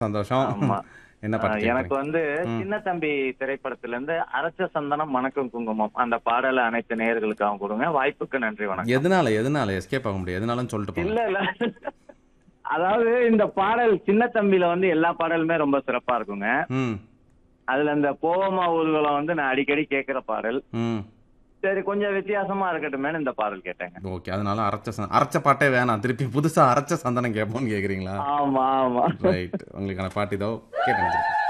சந்தோஷம் ஆமா. என்ன பாட்டு ஆஹ் எனக்கு கேட்குறீங்க வந்து ம். சின்ன தம்பி திரைப்படத்துல இருந்து அரைச்ச சந்தனம் மணக்கும் குங்குமம் அந்த பாடலை அனைத்து நேயர்களுக்காக கொடுங்க வாய்ப்புக்கு நன்றி வணக்கம் எதனால எதனால எஸ்கேப் ஆக முடியும் எதனாலும் சொல்லிட்டு போங்க இல்ல இல்ல அதாவது இந்த பாடல் சின்ன தம்பியில வந்து எல்லா பாடலுமே ரொம்ப சிறப்பா இருக்குங்க ம் அதுல இந்த போவமா ஊர்வலம் வந்து நான் அடிக்கடி கேட்கிற பாடல் ம் சரி கொஞ்சம் வித்தியாசமா இருக்கட்டுமேனு இந்த பாடல் கேட்டேங்க ஓகே அதனால அரைச்ச சந்த- அரைச்ச பாட்டே வேணாம் திருப்பி புதுசா அரைச்ச சந்தனம் கேட்போம்னு கேக்குறீங்களா ஆமா ஆமா ரைட் உங்களுக்கான பாட்டு இதோ கேட்டு